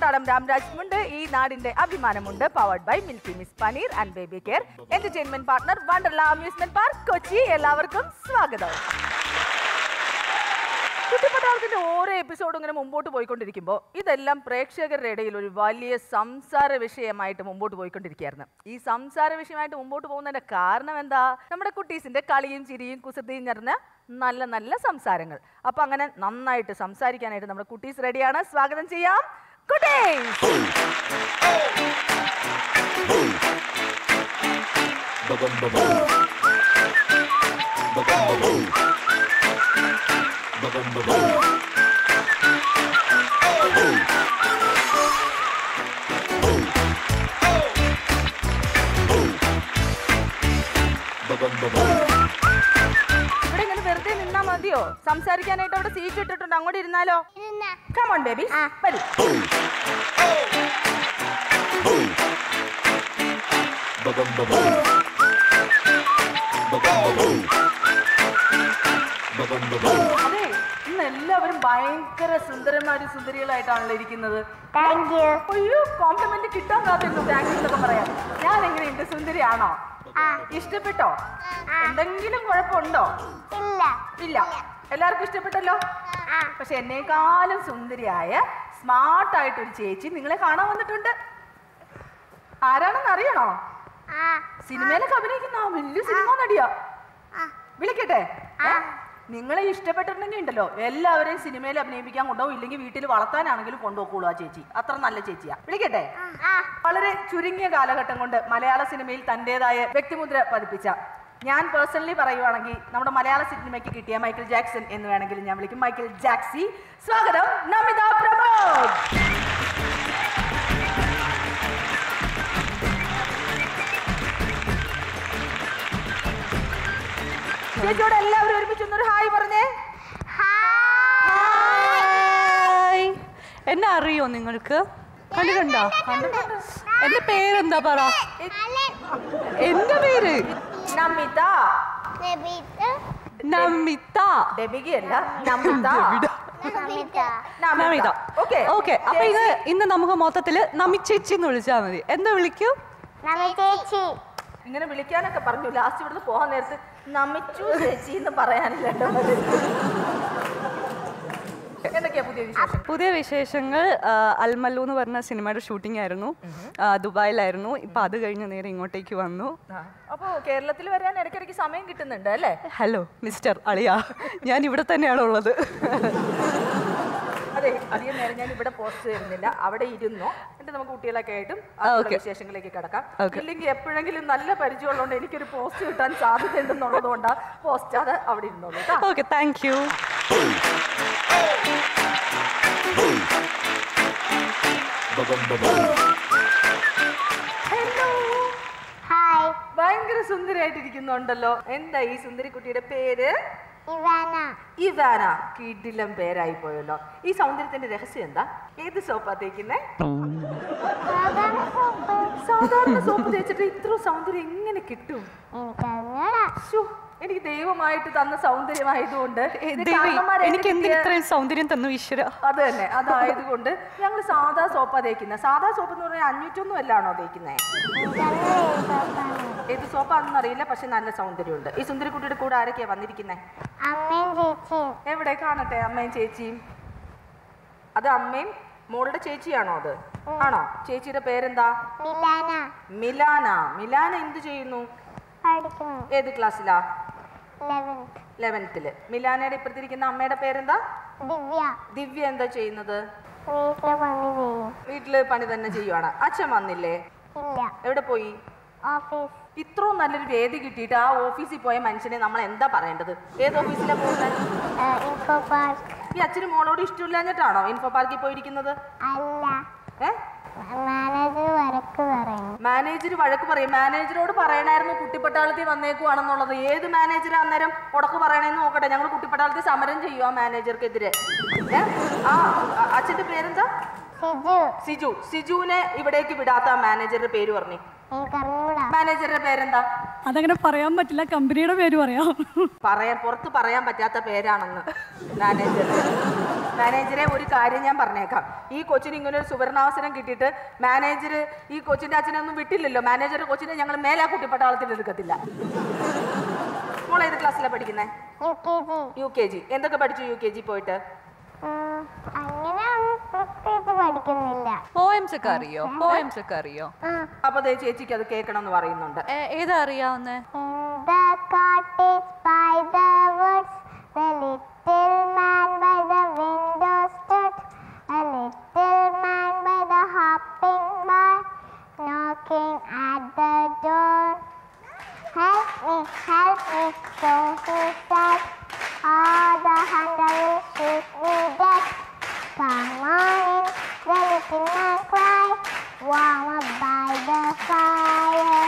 പൂക്കാടം രാംരാജ്മുണ്ട് ഈ നാടിന്റെ അഭിമാനമുണ്ട് powered by Milky Mist paneer and baby care entertainment partner Wonderla amusement park Kochi എല്ലാവർക്കും സ്വാഗതം കുട്ടിപ്പട്ടാളത്തിന്റെ ഓരോ എപ്പിസോഡും ഇങ്ങനെ മുമ്പോട്ട് പോയിക്കൊണ്ടിരിക്കുമ്പോൾ ഇതെല്ലാം പ്രേക്ഷകരുടെ ഇടയിൽ ഒരു വലിയ സംസാര വിഷയമായിട്ട് മുമ്പോട്ട് പോയിക്കൊണ്ടിരിക്കുകയായിരുന്നു ഈ സംസാര വിഷയമായിട്ട് മുമ്പോട്ട് പോകുന്നതിന്റെ കാരണം എന്താ നമ്മുടെ കുട്ടീസിന്റെ കളിയും ചിരിയും കുസൃതിയും നിറഞ്ഞ നല്ല നല്ല സംസാരങ്ങൾ അപ്പൊ അങ്ങനെ നന്നായിട്ട് സംസാരിക്കാനായിട്ട് നമ്മുടെ കുട്ടീസ് റെഡിയാണ് സ്വാഗതം ചെയ്യാം കുട്ടീസ് ഇവിടെ ഇങ്ങനെ വെറുതെ നിന്നാ മതിയോ സംസാരിക്കാനായിട്ട് അവിടെ സീറ്റ് ഇട്ടിട്ടുണ്ട് അങ്ങോട്ട് ഇരുന്നാലോ കമോൺ ബേബി വരൂ അതെ ഇന്ന് എല്ലാവരും ഭയങ്കര സുന്ദരന്മാരും സുന്ദരികളായിട്ടാണല്ലോ ഇരിക്കുന്നത് താങ്ക് യു അയ്യോ കോംപ്ലിമെന്റ് കിട്ടാൻ കാത്തിരുന്നു താങ്ക് യു എന്നൊക്കെ പറയാം ഞാൻ എങ്ങനെയുണ്ട് സുന്ദരിയാണോ ആ ഇഷ്ടപ്പെട്ടോ എന്തെങ്കിലും കുഴപ്പമുണ്ടോ ഇല്ല ഇല്ല എല്ലാവർക്കും ഇഷ്ടപ്പെട്ടല്ലോ ആ പക്ഷെ എന്നേക്കാളും സുന്ദരിയായ സ്മാർട്ട് ആയിട്ടൊരു ചേച്ചി നിങ്ങളെ കാണാൻ വന്നിട്ടുണ്ട് ആരാണെന്ന് അറിയണോ ആ സിനിമയിലൊക്കെ അഭിനയിക്കുന്ന ആ വലിയ സിനിമ നടിയാ ആ വിളിക്കട്ടെ ആ. നിങ്ങളെ ഇഷ്ടപ്പെട്ടിട്ടുണ്ടെങ്കിൽ ഉണ്ടല്ലോ എല്ലാവരെയും സിനിമയിൽ അഭിനയിപ്പിക്കാൻ കൊണ്ടുപോകും ഇല്ലെങ്കിൽ വീട്ടിൽ വളർത്താനാണെങ്കിലും കൊണ്ടുപോകുള്ളൂ ആ ചേച്ചി അത്ര നല്ല ചേച്ചിയാ വിളിക്കട്ടെ ആ വളരെ ചുരുങ്ങിയ കാലഘട്ടം കൊണ്ട് മലയാള സിനിമയിൽ തന്റേതായ വ്യക്തിമുദ്ര പതിപ്പിച്ച ഞാൻ പേഴ്സണലി പറയുവാണെങ്കിൽ നമ്മുടെ മലയാള സിനിമയ്ക്ക് കിട്ടിയ മൈക്കിൾ ജാക്സൺ എന്ന് വേണമെങ്കിൽ ഞാൻ വിളിക്കും മൈക്കിൾ ജാക്സി സ്വാഗതം നമിത പ്രമോദ് ചേച്ചിയോട് എല്ലാവരും ഒരുമിച്ച് ഒന്നൊരു ഹായ് പറഞ്ഞേ ഹായ് എന്നെ അറിയോ നിങ്ങൾക്ക് കണ്ടിട്ടുണ്ടോ എന്റെ പേരെന്താ പറ എന്റെ പേര് നമിത നമിത ഡെബികയല്ല നമിത നമിത നമിത ഓക്കെ ഓക്കെ അപ്പൊ ഇത് ഇന്ന് നമുക്ക് മൊത്തത്തില് നമിച്ചേച്ചി എന്ന് വിളിച്ചാൽ മതി എന്താ വിളിക്കൂ നമി ചേച്ചി ഇങ്ങനെ വിളിക്കാനൊക്കെ പറഞ്ഞു ലാസ്റ്റ് ഇവിടുന്ന് പോകാൻ നേരത്ത് നമിച്ചു ചേച്ചി എന്ന് പറയാനില്ലല്ലോ എന്തൊക്കെയാ പുതിയ വിശേഷം പുതിയ വിശേഷങ്ങൾ ആ, അൽമല്ലു എന്ന് പറഞ്ഞ സിനിമയുടെ ഷൂട്ടിംഗ് ആയിരുന്നു ആ, ദുബായിലായിരുന്നു ഇപ്പൊ അത് കഴിഞ്ഞ് നേരെ ഇങ്ങോട്ടേക്ക് വന്നു അപ്പോ കേരളത്തിൽ വരാൻ ഇടയ്ക്കിടയ്ക്ക് സമയം കിട്ടുന്നുണ്ട് അല്ലേ ഹലോ മിസ്റ്റർ അളിയ ഞാൻ ഇവിടെ തന്നെയാണ് ഉള്ളത് അതെ അധികം നേരം ഞാൻ ഇവിടെ പോസ്റ്റ് ചെയ്യുന്നില്ല അവിടെ ഇരുന്നു എന്നിട്ട് നമുക്ക് കുട്ടികളൊക്കെ ആയിട്ടും അതിനുള്ള okay. വിശേഷങ്ങളിലേക്ക് കടക്കാം Okay. ഇല്ലെങ്കിൽ എപ്പോഴെങ്കിലും നല്ല പരിചയമുള്ളതുകൊണ്ട് എനിക്കൊരു പോസ്റ്റ് കിട്ടാൻ സാധ്യതയുണ്ടെന്നുള്ളത് കൊണ്ടാണ് പോസ്റ്റ് അത് അവിടെ ഇരുന്നോളൂ കേട്ടോ okay thank you hello hi ഭയങ്കര സുന്ദരിയായിട്ടിരിക്കുന്നുണ്ടല്ലോ എന്താ ഈ സുന്ദരി കുട്ടിയുടെ പേര് ഇവാന ഇവാന കിടിലം പേരായി പോയല്ലോ ഈ സൗന്ദര്യത്തിന്റെ രഹസ്യം എന്താ ഏത് സോപ്പാ തേക്കുന്നേ സാധാരണ സോപ്പ് സാധാരണ സോപ്പ് തേച്ചിട്ട് ഇത്ര സൗന്ദര്യം എങ്ങനെ കിട്ടും എനിക്കറിഞ്ഞൂടാ ശ്ശോ, എനിക്ക് ദൈവമായിട്ട് തന്ന സൗന്ദര്യമായതുകൊണ്ട് ഇത് ദേവി കാരണന്മാരെ എനിക്ക് എന്തിന് കിട്ടിയ- ഇത്രയും സൗന്ദര്യം തന്നു ഈശ്വര അത് തന്നെ അതായതുകൊണ്ട് ഞങ്ങൾ സാധാ സോപ്പാ തേക്കുന്നത് സാധാ സോപ്പ് എന്ന് പറഞ്ഞാൽ അഞ്ഞൂറ്റൊന്നും അല്ലാണോ തേക്കുന്നത് എനിക്കറിഞ്ഞൂടാ ഏത് സോപ്പാണ് ഏത് സോപ്പാണെന്ന് അറിയില്ല പക്ഷെ നല്ല സൗന്ദര്യമുണ്ട് ഈ സുന്ദരിക്കുട്ടിയുടെ കൂടെ ആരൊക്കെയാ വന്നിരിക്കുന്നത് അമ്മയും ചേച്ചിയും എവിടെ കാണട്ടെ അമ്മയും ചേച്ചിയും അത് അമ്മയും മോളുടെ ചേച്ചിയാണോ അത് ആണോ ചേച്ചിയുടെ പേരെന്താ മിലാന മിലാന മിലാന എന്ത് ചെയ്യുന്നു പഠിക്കുന്നു ഏത് ക്ലാസ്സിലാ ലെവൻത്ത് ലെവൻത്തില് മിലാനയുടെ ഇപ്പുറത്തിരിക്കുന്ന അമ്മയുടെ പേരെന്താ ദിവ്യ ദിവ്യ എന്താ ചെയ്യുന്നത് വീട്ടിലെ പണി ചെയ്യും വീട്ടില് പണി തന്നെ ചെയ്യുവാണ് അച്ഛൻ വന്നില്ലേ ഇല്ല എവിടെ പോയി ഓഫീസ് ഇത്രയും നല്ലൊരു വേദി കിട്ടിയിട്ട് ആ ഓഫീസിൽ പോയ മനുഷ്യനെ നമ്മൾ എന്താ പറയേണ്ടത് ഏത് ഓഫീസിലാ പോകുന്നത് ഇൻഫോ പാർക്ക് ഈ അച്ഛന് മോളോട് ഇഷ്ടമില്ലാഞ്ഞിട്ടാണോ ഇൻഫോ പാർക്കിൽ പോയിരിക്കുന്നത് അല്ല ഏ മാനേജർ വരക്ക് പറയും മാനേജർ വഴക്ക് പറയും മാനേജരോട് പറയണായിരുന്നു കുട്ടിപ്പട്ടാളത്തിൽ വന്നേക്കുവാണെന്നുള്ളത് ഏത് മാനേജർ അന്നേരം ഉടക്ക് പറയണേന്ന് നോക്കട്ടെ ഞങ്ങൾ കുട്ടിപ്പട്ടാളത്തിൽ സമരം ചെയ്യും ആ മാനേജർക്കെതിരെ ഏ? ആ അ- അച്ഛന്റെ പേരെന്താ സിജു സിജു സിജുവിനെ ഇവിടേക്ക് വിടാത്ത ആ മാനേജറുടെ പേര് പറഞ്ഞു എനിക്കറിഞ്ഞൂടാ മാനേജറുടെ പേരെന്താ അതങ്ങനെ പറയാൻ പറ്റില്ല കമ്പനിയുടെ പേര് പറയാം പറയാൻ പുറത്ത് പറയാൻ പറ്റാത്ത പേരാണെന്ന് മാനേജർ മാനേജറെ ഒരു കാര്യം ഞാൻ പറഞ്ഞേക്കാം ഈ കൊച്ചിന് ഇങ്ങനെ ഒരു സുവർണാവസരം കിട്ടിയിട്ട് മാനേജർ ഈ കൊച്ചിന്റെ അച്ഛനെ ഒന്നും വിട്ടില്ലല്ലോ മാനേജർ കൊച്ചിനെ ഞങ്ങൾ മേലാ കുട്ടി പട്ടാളത്തിൽ എടുക്കത്തില്ല മോൾ ഏത് ക്ലാസ്സിലാണ് പഠിക്കുന്നത് U K G U K G എന്തൊക്കെ പഠിച്ചു യു കെ ജി പോയിട്ട് അങ്ങനെ ഒന്നും പ്രത്യേകിച്ച് പഠിക്കുന്നില്ല പോയംസ് ഒക്കെ അറിയോ പോയംസ് ഒക്കെ അറിയോ ആ അപ്പൊ ദേ ചേച്ചിക്ക് അത് കേൾക്കണം എന്ന് പറയുന്നുണ്ട് ഏ, ഏതാ അറിയാവുന്നേ In the cottage by the woods, the little man by the window stood. A little man by the hopping bar, knocking at the door. Help me, help me, so he said. Ah, the hunter will shoot me dead. Come on in, the little man cried, warm up by the fire.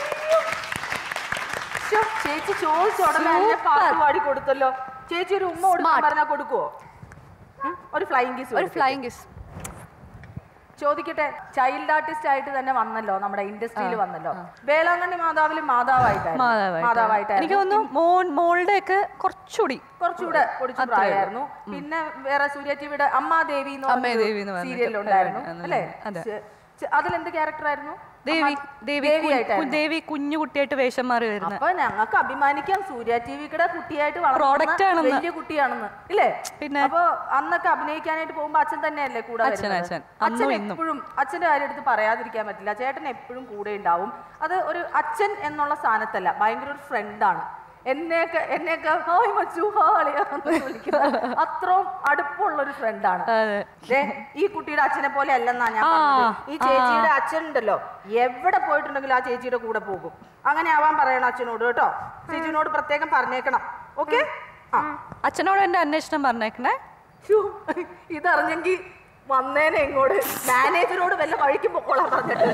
ശ്ശോ, ചേച്ചി ചോദിച്ച ഉടനെ തന്നെ പാട്ട് പാടി കൊടുത്തല്ലോ ചേച്ചി ഒരു ഉമ്മ കൊടുക്കാൻ പറഞ്ഞാൽ കൊടുക്കുവോ ഉം? ഒരു ഫ്ലൈങ് കിസ് ഒരു ഫ്ലൈങ് കിസ് ചോദിക്കട്ടെ ചൈൽഡ് ആർട്ടിസ്റ്റ് ആയിട്ട് തന്നെ വന്നല്ലോ നമ്മുടെ ഇൻഡസ്ട്രിയിൽ വന്നല്ലോ വേളാങ്കണ്ണി മാതാവിലും മാതാവായിട്ടായിരുന്നു മാതാവായിട്ട് എനിക്ക് മാതാവായിട്ടായിരുന്നു തോന്നുന്നു മോൻ മോളുടെ ഒക്കെ കുറച്ചുകൂടി കുറച്ചുകൂടെ പൊടിച്ചു പ്രായമായിരുന്നു പിന്നെ വേറെ സൂര്യ ടിവിയുടെ അമ്മാ ദേവി അമ്മേ ദേവി എന്ന് പറഞ്ഞിട്ട് സീരിയലുണ്ടായിരുന്നു അതെ, അല്ലേ അതെ. ചെ- ചെ- അതിലെന്ത് ക്യാരക്ടറായിരുന്നു ദേവി ദേവി കു- ദേവിയായിട്ടായിരുന്നു. ദേവി കുഞ്ഞു കുട്ടിയായിട്ട് വേഷം മാറി വരുന്നത് അപ്പൊ ഞങ്ങൾക്ക് അഭിമാനിക്കാം സൂര്യ ടിവിയുടെ കുട്ടിയായിട്ട് Product വളർന്ന ആണെന്ന്. വലിയ കുട്ടിയാണെന്ന് ഇല്ലേ പിന്നെ? അപ്പൊ അന്നൊക്കെ അഭിനയിക്കാനായിട്ട് പോകുമ്പോ അച്ഛൻ തന്നെയല്ലേ കൂടെ അച്ഛൻ, വരുന്നത്? അച്ഛൻ. അച്ഛൻ അന്നും ഇന്നും. എപ്പോഴും അച്ഛന്റെ കാര്യം എടുത്ത് പറയാതിരിക്കാൻ പറ്റില്ല ചേട്ടൻ എപ്പോഴും കൂടെ ഉണ്ടാവും അത് ഒരു അച്ഛൻ എന്നുള്ള സ്ഥാനത്തല്ല ഭയങ്കര ഒരു ഫ്രണ്ടാണ് എന്നെയൊക്കെ എന്നെയൊക്കെ ഹായ് മച്ചു ഹാളിയാന്ന് വിളിക്കുന്നത് അത്രയും അടുപ്പമുള്ള ഒരു ഫ്രണ്ടാണ് അതെ. ദേ, ഈ കുട്ടിയുടെ അച്ഛനെ പോലെ അല്ലെന്നാ ഞാൻ ആ, പറഞ്ഞത് ഈ ചേച്ചിയുടെ അച്ഛൻ ഉണ്ടല്ലോ എവിടെ പോയിട്ടുണ്ടെങ്കിലും ആ ചേച്ചിയുടെ കൂടെ പോകും അങ്ങനെ ആവാൻ പറയണം അച്ഛനോട് കേട്ടോ ചേച്ചിനോട് പ്രത്യേകം പറഞ്ഞേക്കണം ഓക്കെ ആ അച്ഛനോട് എന്റെ അന്വേഷണം പറഞ്ഞേക്കണേ ശ്ശോ, ഇതറിഞ്ഞെങ്കിൽ വന്നേനെ ഇങ്ങോട്ട് മാനേജരോട് വല്ല വഴിക്ക് പൊക്കോളാൻ പറഞ്ഞിട്ട്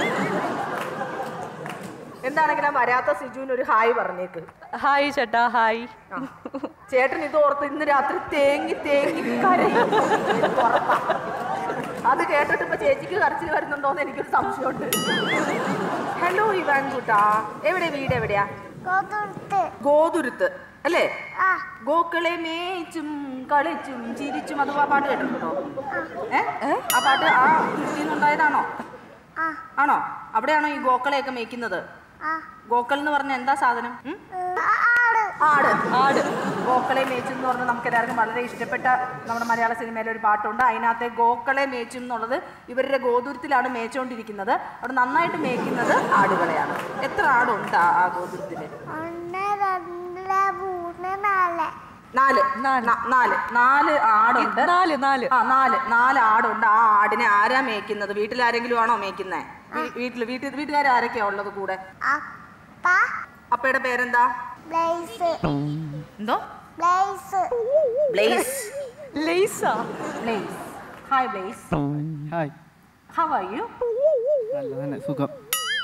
എന്താണെങ്കിലും വരാത്ത സിജുവിന് ഒരു ഹായ് പറഞ്ഞേക്ക് ഹായ് ചേട്ടാ ഹായ് ആ. ചേട്ടൻ ഇത് ഓർത്ത് ഇന്ന് രാത്രി തേങ്ങി തേങ്ങി കരയും എനിക്ക് ഉറപ്പാ. അത് കേട്ടിട്ട് ഇപ്പൊ ചേച്ചിക്ക് കരച്ചിൽ വരുന്നുണ്ടോന്ന് എനിക്കൊരു സംശയമുണ്ട് ഹലോ ഇവാൻ കുട്ടാ എവിടെ വീട് എവിടെയാ കൊടുത്ത് ഗോതുരുത്ത് അല്ലേ ആ ഗോക്കളെ മേച്ചും കളിച്ചും ചിരിച്ചും അത് ആ പാട്ട് കേട്ടിട്ടുണ്ടോ ഏ ആ പാട്ട് ആ ഉണ്ടായതാണോ ആ ആണോ അവിടെയാണോ ഈ ഗോക്കളെയൊക്കെ മേയ്ക്കുന്നത് ആ ഗോക്കൾ എന്ന് പറഞ്ഞ എന്താ സാധനം ഉം? ആട് ആട് ആട് ഗോക്കളെ മേച്ചും എന്ന് പറഞ്ഞാൽ നമുക്ക് എല്ലാവർക്കും വളരെ ഇഷ്ടപ്പെട്ട നമ്മുടെ മലയാള സിനിമയിലെ ഒരു പാട്ടുണ്ട് അതിനകത്തെ ഗോക്കളെ മേച്ചും എന്നുള്ളത് ഇവരുടെ ഗോതുരത്തിലാണ് മേച്ചുകൊണ്ടിരിക്കുന്നത് അവിടെ നന്നായിട്ട് മേയ്ക്കുന്നത് ആടുകളെയാണ് എത്ര ആടുണ്ട് ആ- ആ ഗോതുരത്തില് ഒന്ന് രണ്ട് മൂന്ന് നാല് നാല് നാല്. ന- നാല് നാല് ആടുണ്ട് നാല് നാല് ആ നാല് നാല് ആടുണ്ട് ആ ആടിനെ ആരാ മേയ്ക്കുന്നത് വീട്ടിൽ ആരെങ്കിലും ആണോ മേയ്ക്കുന്നത് വീട്ടിൽ വീട്ടിൽ വീട്ടുകാർ ആരൊക്കെയാ ഉള്ളത് കൂടെ അപ്പ അപ്പയുടെ പേരെന്താ ബ്ലേസ് എന്തോ ബ്ലേസ് ബ്ലേസ് ലേസാ Blaise hi Blaise hi how are you നല്ല തന്നെ സുഖം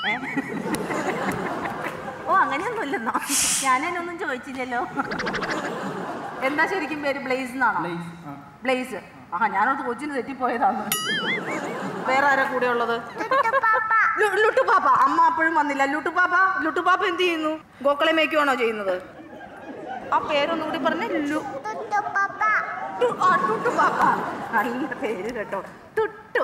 ഓ അങ്ങനെയൊന്നുമില്ലെന്നോ ഞാനതിനൊന്നും ചോദിച്ചില്ലല്ലോ എന്താ ശരിക്കും പേര് ബ്ലേസ് എന്നാണോ ബ്ലേസ്, ആ. ബ്ലേസ് ആ ഞാനോട് കൊച്ചിന് തെറ്റിപ്പോയതാണ് വേറെ ആരാ കൂടെ ഉള്ളത് പാപ്പ ലു- ലുട്ടുപാപ്പ അമ്മ അപ്പോഴും വന്നില്ല ലുട്ടുപാപ്പ ലുട്ടുപാപ്പ എന്ത് ചെയ്യുന്നു ഗോക്കളെ മേയ്ക്കുവാണോ ചെയ്യുന്നത് ആ പേരൊന്നും കൂടി പറഞ്ഞ ലു തുട്ടു പാപ്പ ടു- ആ, ടുട്ടുപാപ്പ നല്ല പേര് കേട്ടോ ടുട്ടു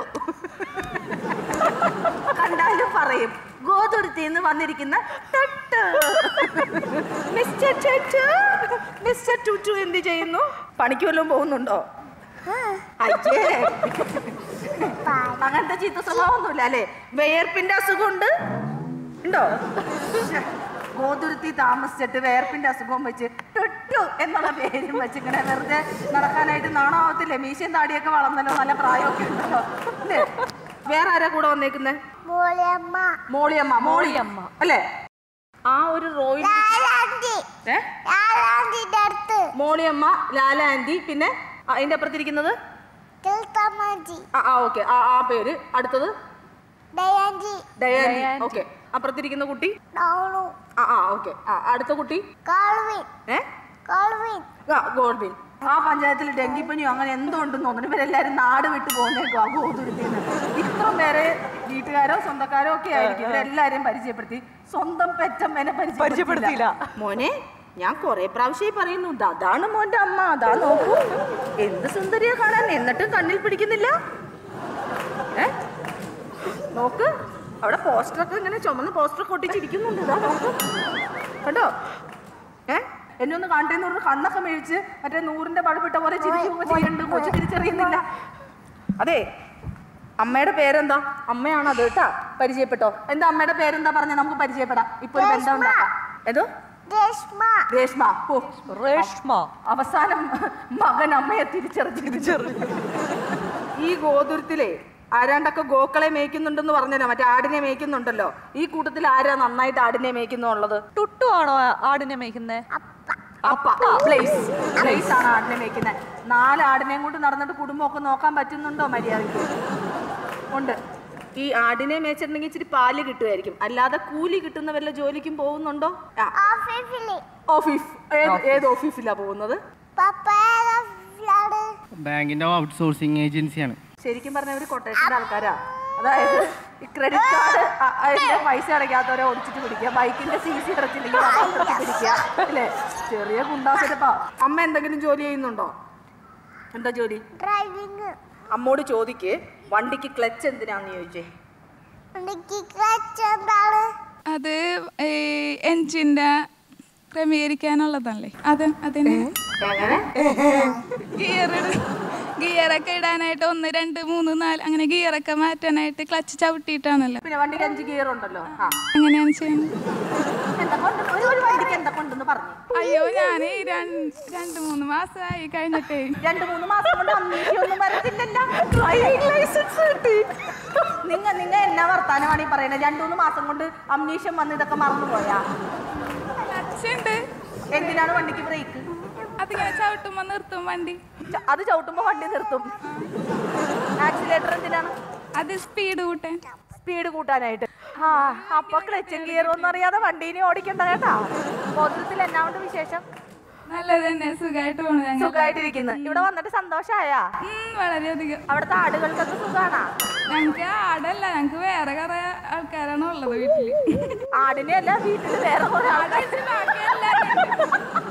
കണ്ടാലും പറയും ഗോതുരുത്തിന്ന് വന്നിരിക്കുന്ന ടുട്ടു മിസ്റ്റർ ടുട്ടു മിസ്റ്റർ ടുട്ടു എന്ത് ചെയ്യുന്നു പണിക്ക് വല്ലതും പോകുന്നുണ്ടോ അയ്യേ അങ്ങനത്തെ ചീത്ത സ്വഭാവമൊന്നുമില്ല അല്ലേ വേർപ്പിന്റെ അസുഖമുണ്ട് ഉണ്ടോ ഗോതുരുത്തി താമസിച്ചിട്ട് വേർപ്പിന്റെ അസുഖം വെച്ച് ടുട്ടു എന്നുള്ള പേരും വെച്ച് ഇങ്ങനെ വെറുതെ നടക്കാനായിട്ട് നാണാവത്തില്ലേ മീശയും താടിയൊക്കെ വളർന്നല്ലോ നല്ല പ്രായമൊക്കെ ഉണ്ടല്ലോ അല്ലേ വേറെ ആരാ കൂടെ വന്നേക്കുന്നേ മോളിയമ്മ മോളിയമ്മ മോളിയമ്മ അല്ലേ ആ ഒരു റോയിൽ ലാലാന്റി ഏ ലാലാന്റിന്റെ അടുത്ത് മോളിയമ്മ ലാല ആന്റി പിന്നെ ആ, അതിന്റെ അപ്പുറത്തിരിക്കുന്നത് തിൽത്തമ്മജി ആ ആ ഓക്കെ ആ ആ പേര് അടുത്തത് ദയാന്റി ഡയാനി ഓക്കെ അപ്പുറത്തിരിക്കുന്ന കുട്ടി ഡൗണു ആ ആ ഓക്കെ ആ അടുത്ത കുട്ടി കാൾവിൻ ഏ കാൾവിൻ ആ ഗോൾബിൻ ആ പഞ്ചായത്തിൽ ഡെങ്കിപ്പനിയോ അങ്ങനെ എന്തോ ഉണ്ടെന്ന് തോന്നുന്നു ഇവരെല്ലാരും നാട് വിട്ട് പോകുന്നേക്കും ആ ഗോതുരുത്തിന്ന് ഇത്ര പേരെ വീട്ടുകാരോ സ്വന്തക്കാരോ ഒക്കെ ആയിരിക്കും ഇവരെല്ലാരെയും പരിചയപ്പെടുത്തി സ്വന്തം പെറ്റമ്മേനെ പരിചയപ്പെടുത്തിയില്ല. മോനെ ഞാൻ കുറെ പ്രാവശ്യമായി പറയുന്നു "ദാ, അതാണ് മോന്റെ അമ്മ അതാ നോക്കൂ എന്ത് സുന്ദരിയെ കാണാൻ എന്നിട്ടും കണ്ണിൽ പിടിക്കുന്നില്ല ഏ നോക്ക് അവിടെ പോസ്റ്ററൊക്കെ ഇങ്ങനെ ചുമന്ന് പോസ്റ്ററൊക്കെ ഒട്ടിച്ചിരിക്കുന്നുണ്ട് ഇതാ നോക്ക് കണ്ടോ ഏ എന്നെ ഒന്ന് കണ്ടേന്ന് പറഞ്ഞ് കണ്ണൊക്കെ മേടിച്ച് മറ്റേ നൂറിന്റെ പഴപ്പിട്ട പോലെ ചിരിക്കുകയൊക്കെ ചെയ്യുന്നുണ്ട് കൊച്ചു തിരിച്ചറിയുന്നില്ല അതെ അമ്മയുടെ പേരെന്താ അമ്മയാണോ അത് കേട്ടാ പരിചയപ്പെട്ടോ എന്താ അമ്മയുടെ പേരെന്താ പറഞ്ഞ നമുക്ക് പരിചയപ്പെടാം ഇപ്പൊ ഒരു ബന്ധം ഉണ്ടാക്കാം ഏതോ രേഷ്മ രേഷ്മ ഓ രേഷ്മ അവസാനം മകൻ അമ്മയെ തിരിച്ചറിഞ്ഞു ഈ ഗോതുരത്തിലെ ആരാണ്ടൊക്കെ ഗോക്കളെ മേയ്ക്കുന്നുണ്ടെന്ന് പറഞ്ഞല്ലോ മറ്റേ ആടിനെ മേയ്ക്കുന്നുണ്ടല്ലോ ഈ കൂട്ടത്തിൽ ആരാ നന്നായിട്ട് ആടിനെ മേയ്ക്കുന്നുള്ളത് ടുട്ടു ആണോ ആടിനെ മേയ്ക്കുന്നേ അപ്പ പ്ലേസ് പ്ലേസ് ആണ് ആടിനെ മേയ്ക്കുന്നത് നാല് ആടിനെയും കൊണ്ട് നടന്നിട്ട് കുടുംബമൊക്കെ നോക്കാൻ പറ്റുന്നുണ്ടോ മര്യാദയ്ക്ക് ഉണ്ട് ഈ ആടിനെ മേച്ചിട്ടുണ്ടെങ്കിൽ ഇച്ചിരി പാല് കിട്ടുമായിരിക്കും അല്ലാതെ കൂലി കിട്ടുന്ന വല്ല ജോലിക്കും പോകുന്നുണ്ടോ ആ ഓഫീസിലെ ഓഫീസ് ഏത് ഏത് ഓഫീസിലാ പോകുന്നത് പപ്പ ഓഫീസിലാണ് ബാങ്കിന്റെ ഔട്ട്സോഴ്സിങ് ഏജൻസിയാണ് ശരിക്കും പറഞ്ഞ ഒരു കൊട്ടേഷന്റെ ആൾക്കാരാ അതായത് ഈ ക്രെഡിറ്റ് കാർഡ് അതിന്റെ പൈസ അടയ്ക്കാത്തവരെ ഓടിച്ചിട്ട് പിടിക്കുക ബൈക്കിന്റെ സി സി അടച്ചില്ലെങ്കിൽ അത് അപ്പുറത്ത് പിടിക്കുക അല്ലേ ചെറിയ ഗുണ്ടാസരപ്പാ അമ്മ എന്തെങ്കിലും ജോലി ചെയ്യുന്നുണ്ടോ എന്താ ജോലി ഡ്രൈവിംഗ് അമ്മോട് ചോദിക്ക് വണ്ടിക്ക് ക്ലച്ച് എന്തിനാന്ന് ചോദിച്ചേ എനിക്ക് ക്ലച്ച് എന്താണ് അത് ഈ എൻജിന്റെ ക്രമീകരിക്കാനുള്ളതല്ലേ അത് അതിന് എങ്ങനെ ഗിയർ ഗിയറൊക്കെ ഇടാനായിട്ട് ഒന്ന് രണ്ട് മൂന്ന് നാല് അങ്ങനെ ഗിയറൊക്കെ മാറ്റാനായിട്ട് ക്ലച്ച് ചവിട്ടിയിട്ടാണല്ലോ പിന്നെ വണ്ടിക്ക് അഞ്ച് ഗിയർ ഉണ്ടല്ലോ ആ അങ്ങനെയാണ് ചെയ്യുന്നത് എന്തൊക്കെ ഉണ്ട് ഒരു ഒരു വണ്ടിക്ക് എന്തൊക്കെ ഉണ്ടെന്ന് പറഞ്ഞു അയ്യോ ഞാൻ രണ്ട് മൂന്ന് മാസമായി കഴിഞ്ഞിട്ടേ രണ്ട് മൂന്ന് മാസം കൊണ്ട് അമ്മയ്ക്കൊന്നും വരത്തില്ലല്ലോ ഡ്രൈവിംഗ് ലൈസൻസ് കിട്ടി നിങ്ങ നിങ്ങ എന്നാ വർത്താനമാണ് ഈ പറയുന്നത് രണ്ടു മൂന്ന് മാസം കൊണ്ട് അമ്നീഷ്യം വന്ന് ഇതൊക്കെ മറന്നു പോയാ ക്ലച്ച് ഉണ്ട് എന്തിനാണ് വണ്ടിക്ക് ബ്രേക്ക് അതിങ്ങനെ ചവിട്ടുമ്പോ നിർത്തും വണ്ടി അത് ചവിട്ടുമ്പോ വണ്ടി നിർത്തും ആക്സിലേറ്റർ എന്തിനാണ് അത് സ്പീഡ് കൂട്ടാൻ സ്പീഡ് കൂട്ടാനായിട്ട് ആ അപ്പൊ ക്ലച്ചും ഗിയറും ഒന്നും അറിയാതെ വണ്ടീനെ ഓടിക്കണ്ട കേട്ടാ ഗോത്രത്തിൽ എന്നാ കൊണ്ട് വിശേഷം നല്ലത് തന്നെ സുഖമായിട്ട് പോണു ഞങ്ങൾ സുഖമായിട്ടിരിക്കുന്നു ഇവിടെ വന്നിട്ട് സന്തോഷായാ ഉം, വളരെയധികം അവിടുത്തെ ആടുകൾക്കൊക്കെ സുഖാണാ ഞങ്ങക്ക് ആടല്ല ഞങ്ങക്ക് വേറെ കുറെ ആൾക്കാരാണ് ഉള്ളത് വീട്ടില് ആടിനെ അല്ല വീട്ടിൽ വേറെ കുറെ ആൾക്കാർ ബാക്കി എല്ലാവരും ഉണ്ട്.